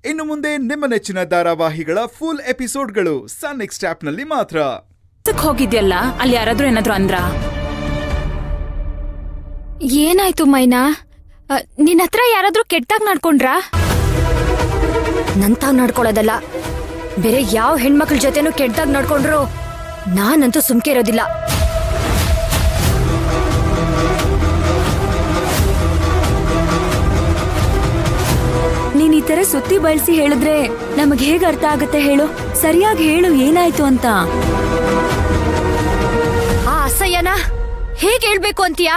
ಇನ್ನು ಮುಂದೆ ನಿಮ್ಮ ನೆಚ್ಚಿನ ಧಾರಾವಾಹಿಗಳ ಫುಲ್ ಎಪಿಸೋಡ್ಗಳು ಸನ್ ನೆಕ್ಸ್ಟ್ ಆಪ್ನಲ್ಲಿ ಮಾತ್ರ ಕೆಲ್ಸಕ್ ಹೋಗಿದ್ಯಲ್ಲ ಅಲ್ಲಿ ಯಾರಾದ್ರೂ ಏನಾದ್ರು ಅಂದ್ರ ಏನಾಯ್ತು ಮೈನಾ ಅ, ನಿನ್ ಹತ್ರ ಯಾರಾದ್ರೂ ಕೆಟ್ಟಾಗ್ ನಡ್ಕೊಂಡ್ರಾ ನಂತಾವ್ ನಡ್ಕೊಳ್ಳೋದಲ್ಲ ಬೇರೆ ಯಾವ ಹೆಣ್ಮಕ್ಳ ಜೊತೆನೂ ಕೆಟ್ಟದಾಗ ನಡ್ಕೊಂಡ್ರು ನಾನಂತೂ ಸುಮ್ಕೆ ಇರೋದಿಲ್ಲ ನೀನ್ ಈ ತರ ಸುತ್ತಿ ಬಳಸಿ ಹೇಳಿದ್ರೆ ನಮಗ್ ಹೇಗ್ ಅರ್ಥ ಆಗತ್ತೆ ಹೇಳು ಸರಿಯಾಗಿ ಹೇಳು ಏನಾಯ್ತು ಅಂತ ಆ ಅಸಹ್ಯನ ಹೇಗ್ ಹೇಳ್ಬೇಕು ಅಂತೀಯಾ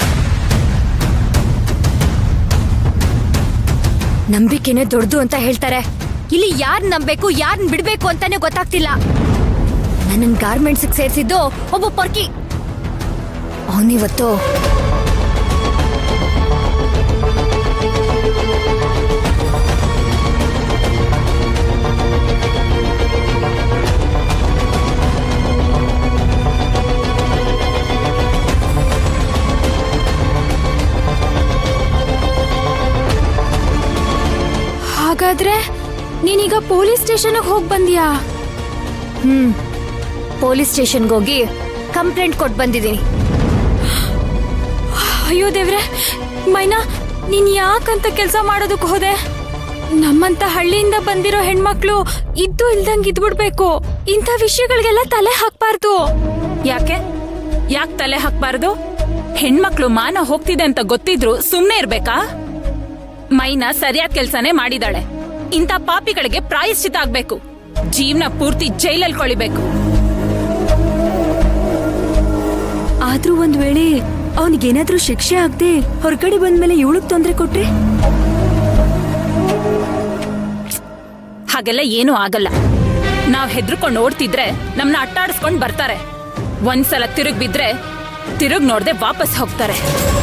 ನಂಬಿಕೆನೆ ದೊಡ್ಡದು ಅಂತ ಹೇಳ್ತಾರೆ ಇಲ್ಲಿ ಯಾರ್ ನಂಬೇಕು ಯಾರನ್ನ ಬಿಡ್ಬೇಕು ಅಂತಾನೆ ಗೊತ್ತಾಗ್ತಿಲ್ಲ ನನ್ನನ್ ಗಾರ್ಮೆಂಟ್ಸ್ ಸೇರ್ಸಿದ್ದು ಒಬ್ಬ ಪೊರ್ಕಿ ಅವನಿವತ್ತು ಹಾಗಾದ್ರೆ ನೀನೀಗ ಪೊಲೀಸ್ ಸ್ಟೇಷನ್ಗೆ ಹೋಗ್ ಬಂದ್ಯಾ ಹ್ಮ್ ಪೊಲೀಸ್ ಸ್ಟೇಷನ್ಗೆ ಹೋಗಿ ಕಂಪ್ಲೇಂಟ್ ಕೊಟ್ಟು ಬಂದಿದ್ದೀನಿ ಅಯ್ಯೋ ದೇವ್ರೆ ಮೈನಾ ನೀನ್ ಯಾಕಂತ ಕೆಲಸ ಮಾಡೋದಕ್ ಹೋದೆ ನಮ್ಮಂತ ಹಳ್ಳಿಯಿಂದ ಬಂದಿರೋ ಹೆಣ್ಮಕ್ಳು ಇದ್ದು ಇಲ್ದಂಗ್ ಇದ್ಬಿಡ್ಬೇಕು ಇಂಥ ವಿಷಯಗಳಿಗೆಲ್ಲ ತಲೆ ಹಾಕ್ಬಾರ್ದು ಯಾಕೆ ಯಾಕ್ ತಲೆ ಹಾಕ್ಬಾರ್ದು ಹೆಣ್ಮಕ್ಳು ಮಾನ ಹೋಗ್ತಿದೆ ಅಂತ ಗೊತ್ತಿದ್ರು ಸುಮ್ನೆ ಇರ್ಬೇಕಾ ಮೈನ ಸರಿಯಾದ ಕೆಲ್ಸನೇ ಮಾಡಿದಾಳೆ ಇಂಥ ಪಾಪಿಗಳಿಗೆ ಪ್ರಾಯಶ್ಚಿತ ಆಗ್ಬೇಕು ಜೀವನ ಪೂರ್ತಿ ಜೈಲಲ್ಲಿ ಕೊಳಿಬೇಕು ಆದ್ರೂ ಒಂದ್ ವೇಳೆ ಅವನಿಗೇನಾದ್ರೂ ಶಿಕ್ಷೆ ಆಗದೆ ಹೊರಗಡೆ ಬಂದ್ಮೇಲೆ ಇವಳಗ್ ತೊಂದ್ರೆ ಕೊಟ್ರೆ ಹಾಗೆಲ್ಲ ಏನೂ ಆಗಲ್ಲ ನಾವ್ ಹೆದ್ರುಕೊಂಡ್ ಓಡ್ತಿದ್ರೆ ನಮ್ನ ಅಟ್ಟಾಡಿಸ್ಕೊಂಡ್ ಬರ್ತಾರೆ ಒಂದ್ಸಲ ತಿರುಗ್ ಬಿದ್ರೆ ತಿರುಗ್ ನೋಡ್ದೆ ವಾಪಸ್ ಹೋಗ್ತಾರೆ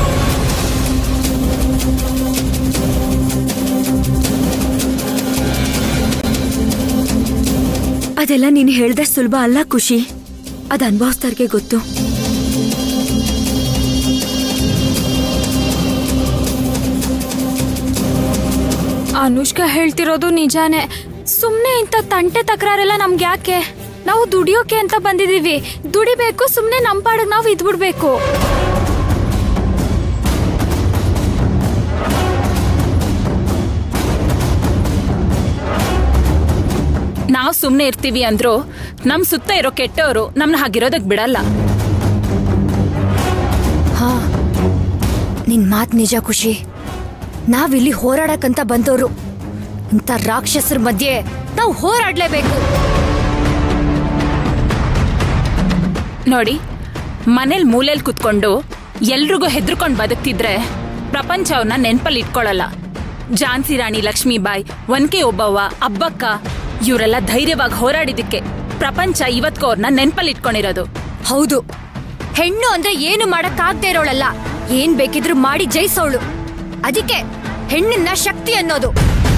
ಅದೆಲ್ಲ ನೀನ್ ಹೇಳ್ದೆ ಸುಲಭ ಅಲ್ಲ ಖುಷಿ ಅದ್ ಅನ್ಭವಿಸ್ತಾರ್ಗೆ ಗೊತ್ತು ಅನುಷ್ಕಾ ಹೇಳ್ತಿರೋದು ನಿಜಾನೇ ಸುಮ್ನೆ ಇಂಥ ತಂಟೆ ತಕರಾರೆಲ್ಲ ನಮ್ಗೆ ಯಾಕೆ ನಾವು ದುಡಿಯೋಕೆ ಅಂತ ಬಂದಿದೀವಿ ದುಡಿಬೇಕು ಸುಮ್ನೆ ನಮ್ ಪಾಡಿಗೆ ನಾವು ಇದ್ಬಿಡ್ಬೇಕು ನಾವ್ ಸುಮ್ನೆ ಇರ್ತೀವಿ ಅಂದ್ರು ನಮ್ ಸುತ್ತ ಇರೋ ಕೆಟ್ಟವರು ನಮ್ನ ಹಾಗಿರೋದಕ್ ಬಿಡಲ್ಲ ಹಾ ನಿನ್ ಮಾತ್ ನಿಜ ಖುಷಿ ನಾವಿಲ್ಲಿ ಹೋರಾಡಕ್ಕಂತ ಬಂದವರು ಇಂಥ ರಾಕ್ಷಸರ ಮಧ್ಯೆ ನಾವು ಹೋರಾಡ್ಲೇಬೇಕು ನೋಡಿ ಮನೇಲ್ ಮೂಲೆಲ್ ಕುತ್ಕೊಂಡು ಎಲ್ರಿಗೂ ಹೆದರ್ಕೊಂಡ್ ಬದುಕ್ತಿದ್ರೆ ಪ್ರಪಂಚ ಅವ್ರನ್ನ ನೆನ್ಪಲ್ಲಿ ಇಟ್ಕೊಳಲ್ಲ ಝಾನ್ಸಿ ರಾಣಿ ಲಕ್ಷ್ಮೀಬಾಯಿ ಒನ್ಕೆ ಒಬ್ಬವ್ವ ಅಬ್ಬಕ್ಕ ಇವರೆಲ್ಲ ಧೈರ್ಯವಾಗಿ ಹೋರಾಡಿದಕ್ಕೆ ಪ್ರಪಂಚ ಇವತ್ಗೂ ಅವ್ರನ್ನ ನೆನ್ಪಲ್ಲಿ ಇಟ್ಕೊಂಡಿರೋದು ಹೌದು ಹೆಣ್ಣು ಅಂದ್ರೆ ಏನು ಮಾಡಕ್ಕಾಗ್ದೇ ಇರೋಳಲ್ಲ ಏನ್ ಬೇಕಿದ್ರು ಮಾಡಿ ಜಯಿಸೋಳು ಅದಕ್ಕೆ ಹೆಣ್ಣಿನ ಶಕ್ತಿ ಅನ್ನೋದು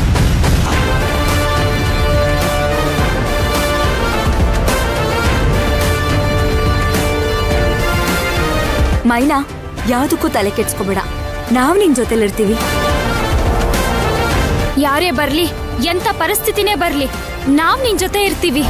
ಮೈನಾ ಯಾವ್ದಕ್ಕೂ ತಲೆ ಕೆಡ್ಸ್ಕೊಬೇಡ ನಾವ್ ನಿನ್ ಜೊತೆಲಿರ್ತೀವಿ ಯಾರೇ ಬರ್ಲಿ ಎಂತ ಪರಿಸ್ಥಿತಿನೇ ಬರ್ಲಿ ನಾವ್ ನಿನ್ ಜೊತೆ ಇರ್ತೀವಿ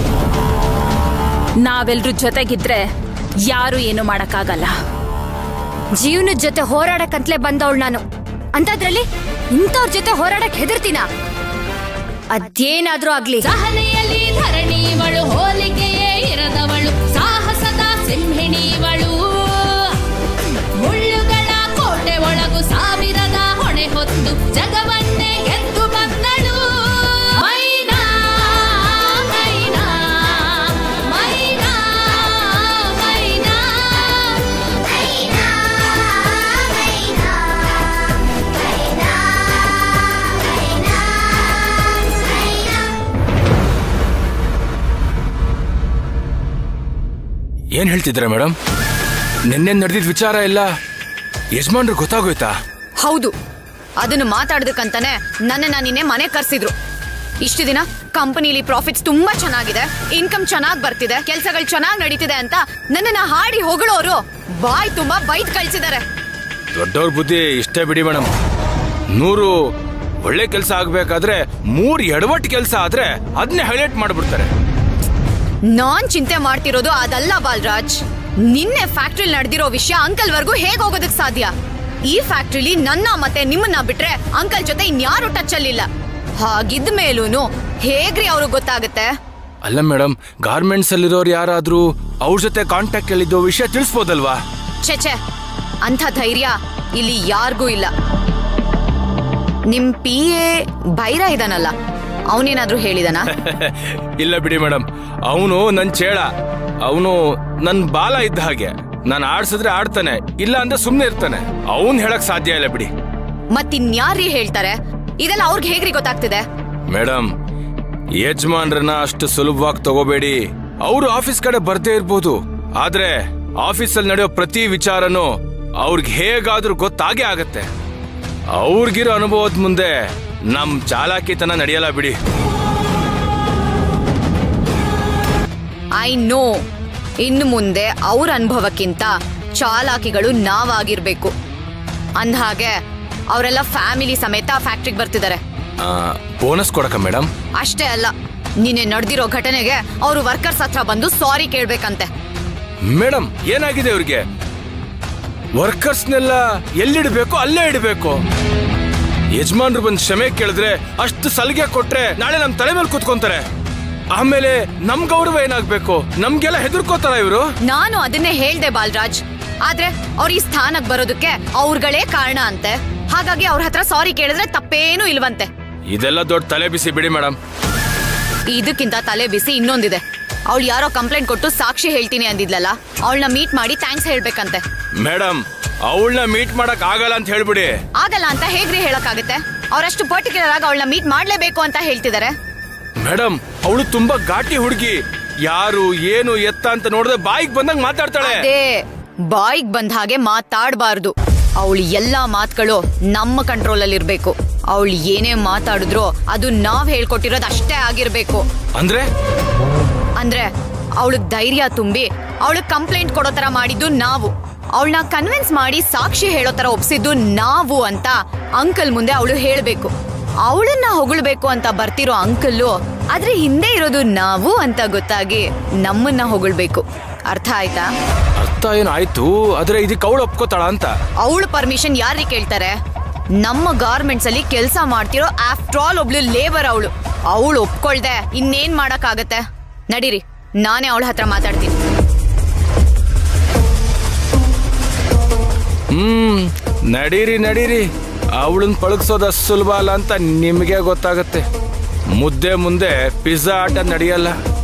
ನಾವೆಲ್ರೂ ಜೊತೆಗಿದ್ರೆ ಯಾರು ಏನು ಮಾಡಕ್ಕಾಗಲ್ಲ ಜೀವನದ ಜೊತೆ ಹೋರಾಡಕ್ಕಂತಲೇ ಬಂದವಳು ನಾನು ಅಂತದ್ರಲ್ಲಿ ಇಂಥವ್ರ ಜೊತೆ ಹೋರಾಡಕ್ ಹೆದರ್ತೀನ ಅದೇನಾದ್ರೂ ಆಗ್ಲಿ ಸಹನೆಯಲ್ಲಿ ಧರಣಿವಳು ಹೋಲಿಕೆಯೇ ಇರದವಳು ಸಾಹಸದ ಸಿಂಹಿಣಿವಳು ಮುಳ್ಳುಗಳ ಕೋಟೆ ಒಳಗು ಸಾವಿರದ ಹೊಣೆ ಹೊತ್ತು ಜಗವನ್ನೇ ಗೆದ್ದು ಬಂದಳು ಮೈನಾ ಮೈನಾ ಮೈನಾ ಮೈನಾ ಏನ್ ಹೇಳ್ತಿದ್ರ ಮೇಡಮ್ ನಿನ್ನೆ ನಡೆದಿದ್ ವಿಚಾರ ಎಲ್ಲ ಯಜಮಾನ್ರು ಗೊತ್ತಾಗೋಯ್ತಾ ಹೌದು ಅದನ್ನು ಮಾತಾಡೋದಕ್ಕಂತಾನೆ ನನ್ನ ನಿನ್ನೆ ಮನೆ ಕರ್ಸಿದ್ರು ಇಷ್ಟು ದಿನ ಕಂಪನಿಲಿ ಪ್ರಾಫಿಟ್ಸ್ ತುಂಬಾ ಚೆನ್ನಾಗಿದೆ ಇನ್ಕಮ್ ಚೆನ್ನಾಗಿ ಬರ್ತಿದೆ ಕೆಲಸಗಳು ಚೆನ್ನಾಗಿ ನಡೀತಿದೆ ಅಂತ ನನ್ನನ್ನ ಹಾಡಿ ಹೊಗಳೋರು ಬಾಯ್ ತುಂಬಾ ಬೈದ್ ಕಳ್ಸಿದ್ದಾರೆ ದೊಡ್ಡವ್ರ ಬುದ್ಧಿ ಇಷ್ಟೇ ಬಿಡಿ ಮೇಡಮ್ ನೂರು ಒಳ್ಳೆ ಕೆಲಸ ಆಗ್ಬೇಕಾದ್ರೆ ಮೂರ್ ಎಡವಟ್ಟು ಕೆಲಸ ಆದ್ರೆ ಅದನ್ನೇ ಹೈಲೈಟ್ ಮಾಡ್ಬಿಡ್ತಾರೆ ನಾನ್ ಚಿಂತೆ ಮಾಡ್ತಿರೋದು ಅದಲ್ಲ ಬಾಲ್ರಾಜ್ ನಿನ್ನೆ ಫ್ಯಾಕ್ಟ್ರಿ ನಡೆದಿರೋ ವಿಷಯ ಅಂಕಲ್ ವರ್ಗೂ ಹೇಗ್ ಹೋಗೋದಕ್ ಸಾಧ್ಯ ಈ ಫ್ಯಾಕ್ಟ್ರಿಲಿ ನನ್ನ ಮತ್ತೆ ನಿಮ್ಮನ್ನ ಬಿಟ್ರೆ ಅಂಕಲ್ ಜೊತೆ ಇನ್ಯಾರು ಟಚ್ ಅಲ್ಲಿಲ್ಲ ಹಾಗಿದ್ದ ಮೇಲೂನು ಹೇಗ್ರಿ ಅವ್ರಿಗೆ ಗೊತ್ತಾಗುತ್ತೆ ಅಲ್ಲ ಮೇಡಮ್ ಗಾರ್ಮೆಂಟ್ಸ್ ಅಲ್ಲಿರೋರು ಯಾರಾದ್ರೂ ಅವ್ರ ಜೊತೆ ಕಾಂಟ್ಯಾಕ್ಟ್ ಅಲ್ಲಿದ್ದೋ ವಿಷಯ ತಿಳಿಸ್ಬೋದಲ್ವಾ ಛೆ ಅಂಥ ಧೈರ್ಯ ಇಲ್ಲಿ ಯಾರಿಗೂ ಇಲ್ಲ ನಿಮ್ ಪಿ ಎ ಭೈರ ಇದಾನಲ್ಲ ಅವನೇನಾದ್ರೂ ಹೇಳಿದನ ಇಲ್ಲ ಬಿಡಿ ಮೇಡಮ್ ಅವನು ನನ್ ಚೇಳ ಅವನು ನನ್ ಬಾಲ ಇದ್ದ ಹಾಗೆ ನಾನು ಆಡ್ಸಿದ್ರೆ ಆಡ್ತಾನೆ ಇಲ್ಲ ಅಂದ್ರೆ ಸುಮ್ನೆ ಇರ್ತಾನೆ ಅವನ್ ಹೇಳಕ್ ಸಾಧ್ಯ ಇಲ್ಲ ಬಿಡಿ ಮತ್ತಿನ್ಯಾರ್ರೀ ಹೇಳ್ತಾರೆ ಇದೆಲ್ಲ ಅವ್ರಿಗೆ ಹೇಗ್ರಿ ಗೊತ್ತಾಗ್ತಿದೆ ಮೇಡಮ್ ಯಜಮಾನ್ರನ್ನ ಅಷ್ಟು ಸುಲಭವಾಗಿ ತಗೋಬೇಡಿ ಅವರು ಆಫೀಸ್ ಕಡೆ ಬರ್ದೇ ಇರ್ಬೋದು ಆದ್ರೆ ಆಫೀಸಲ್ಲಿ ನಡೆಯೋ ಪ್ರತಿ ವಿಚಾರನೂ ಅವ್ರಿಗೆ ಹೇಗಾದ್ರೂ ಗೊತ್ತಾಗೇ ಆಗತ್ತೆ ಅವ್ರಿಗಿರೋ ಅನುಭವದ ಮುಂದೆ ನಮ್ ಚಾಲಾಕಿತನ ನಡೆಯಲ್ಲ ಬಿಡಿ ಐ ನೋ ಇನ್ನು ಮುಂದೆ ಅವ್ರ ಅನುಭವಕ್ಕಿಂತ ಚಾಲಾಕಿಗಳು ನಾವಾಗಿರ್ಬೇಕು ಅಂದ್ಹಾಗೆ ಅವರೆಲ್ಲ ಫ್ಯಾಮಿಲಿ ಸಮೇತ ಫ್ಯಾಕ್ಟ್ರಿಗೆ ಬರ್ತಿದ್ದಾರೆ ಬೋನಸ್ ಕೊಡಕ ಮೇಡಮ್ ಅಷ್ಟೇ ಅಲ್ಲ ನಿನ್ನೆ ನಡೆದಿರೋ ಘಟನೆಗೆ ಅವರು ವರ್ಕರ್ಸ್ ಹತ್ರ ಬಂದು ಸಾರಿ ಕೇಳ್ಬೇಕಂತೆ ಮೇಡಮ್ ಏನಾಗಿದೆ ಅವ್ರಿಗೆ ವರ್ಕರ್ಸ್ನೆಲ್ಲ ಎಲ್ಲಿಡ್ಬೇಕು ಅಲ್ಲೇ ಇಡಬೇಕು ಯಜಮಾನ್ರು ಬಂದ್ ಕ್ಷಮೆ ಕೇಳಿದ್ರೆ ಅಷ್ಟು ಸಲಿಗೆ ಕೊಟ್ರೆ ನಾಳೆ ನಮ್ ತಲೆ ಮೇಲೆ ಕೂತ್ಕೊಂತಾರೆ ಆಮೇಲೆ ನಮ್ ಗೌರವ ಏನಾಗ್ಬೇಕು ನಮ್ಗೆಲ್ಲ ಹೆದರ್ಕೋತಾರ ಇವರು ನಾನು ಅದನ್ನೇ ಹೇಳ್ದೆ ಬಾಲ್ರಾಜ್ ಆದ್ರೆ ಅವ್ರ ಈ ಸ್ಥಾನಕ್ ಬರೋದಕ್ಕೆ ಅವ್ರಗಳೇ ಕಾರಣ ಅಂತೆ ಹಾಗಾಗಿ ಅವ್ರ ಹತ್ರ ಸಾರಿ ಕೇಳಿದ್ರೆ ತಪ್ಪೇನೂ ಇಲ್ವಂತೆ ಇದೆಲ್ಲ ದೊಡ್ಡ ತಲೆ ಬಿಸಿ ಬಿಡಿ ಮೇಡಮ್ ಇದಕ್ಕಿಂತ ತಲೆ ಬಿಸಿ ಇನ್ನೊಂದಿದೆ ಅವಳು ಯಾರೋ ಕಂಪ್ಲೇಂಟ್ ಕೊಟ್ಟು ಸಾಕ್ಷಿ ಹೇಳ್ತೀನಿ ಅಂದಿದ್ಲಲ್ಲ ಅವಳನ್ನ ಮೀಟ್ ಮಾಡಿ ಥ್ಯಾಂಕ್ಸ್ ಹೇಳ್ಬೇಕಂತೆ ಮೇಡಮ್ ಅವಳನ್ನ ಮೀಟ್ ಮಾಡಕ್ ಆಗಲ್ಲ ಅಂತ ಹೇಳ್ಬಿಡಿ ಆಗಲ್ಲ ಅಂತ ಹೇಗ್ರಿ ಹೇಳಕ್ಕಾಗತ್ತೆ ಅವರಷ್ಟು ಪರ್ಟಿಕ್ಯುಲರ್ ಆಗಿ ಅವಳನ್ನ ಮೀಟ್ ಮಾಡ್ಲೇಬೇಕು ಅಂತ ಹೇಳ್ತಿದ್ದಾರೆ ಮೇಡಮ್ ಅವಳು ತುಂಬಾ ಘಾಟಿ ಹುಡುಗಿ ಯಾರು ಏನು ಎತ್ತ ಅಂತ ನೋಡಿದ್ರೆ ಬಾಯಿಗೆ ಬಂದಂಗ್ ಮಾತಾಡ್ತಾಳೆ ಅದೇ ಬಾಯಿಗ್ ಬಂದ ಹಾಗೆ ಮಾತಾಡಬಾರ್ದು ಅವಳು ಎಲ್ಲಾ ಮಾತುಗಳು ನಮ್ಮ ಕಂಟ್ರೋಲ್ ಅಲ್ಲಿ ಇರ್ಬೇಕು ಅವಳು ಏನೇ ಮಾತಾಡಿದ್ರು ಅದು ನಾವ್ ಹೇಳ್ಕೊಟ್ಟಿರೋದು ಅಷ್ಟೇ ಆಗಿರ್ಬೇಕು ಅಂದ್ರೆ ಅಂದ್ರೆ ಅವಳಿಗೆ ಧೈರ್ಯ ತುಂಬಿ ಅವಳಿಗೆ ಕಂಪ್ಲೇಂಟ್ ಕೊಡೋ ತರ ಮಾಡಿದ್ದು ನಾವು ಅವಳನ್ನ ಕನ್ವಿನ್ಸ್ ಮಾಡಿ ಸಾಕ್ಷಿ ಹೇಳೋ ತರ ಒಪ್ಸಿದ್ದು ನಾವು ಅಂತ ಅಂಕಲ್ ಮುಂದೆ ಅವಳು ಹೇಳ್ಬೇಕು ಅವಳನ್ನ ಹೊಗಳ್ಬೇಕು ಅಂತ ಬರ್ತಿರೋ ಅಂಕಲ್ಲು ಆದ್ರೆ ಹಿಂದೆ ಇರೋದು ನಾವು ಅಂತ ಗೊತ್ತಾಗಿ ನಮ್ಮನ್ನ ಹೊಗಳ್ಬೇಕು ಅರ್ಥ ಆಯ್ತಾ ಅರ್ಥ ಏನು ಆಯ್ತು ಆದ್ರೆ ಇದಕ್ಕೆ ಅವಳು ಒಪ್ಕೋತಾಳ ಅಂತ ಅವಳ ಪರ್ಮಿಷನ್ ಯಾರಿಗೆ ಕೇಳ್ತಾರೆ ನಮ್ಮ ಗಾರ್ಮೆಂಟ್ಸ್ ಅಲ್ಲಿ ಕೆಲಸ ಮಾಡ್ತಿರೋ ಆಫ್ಟರ್ ಆಲ್ ಒಬ್ಳು ಲೇಬರ್ ಅವಳು ಅವಳು ಒಪ್ಕೊಳ್ದೆ ಇನ್ನೇನ್ ಮಾಡಕ್ಕಾಗತ್ತೆ ನಡೀರಿ ನಾನೇ ಅವಳ ಹತ್ರ ಮಾತಾಡ್ತೀನಿ ಹ್ಮ್ ನಡೀರಿ ನಡೀರಿ ಅವಳನ್ನ ಪಳಗ್ಸೋದು ಅಷ್ಟು ಸುಲಭ ಅಲ್ಲ ಅಂತ ನಿಮಗೆ ಗೊತ್ತಾಗತ್ತೆ ಮುದ್ದೆ ಮುಂದೆ ಪಿಜ್ಜಾ ಆಟ ನಡೆಯಲ್ಲ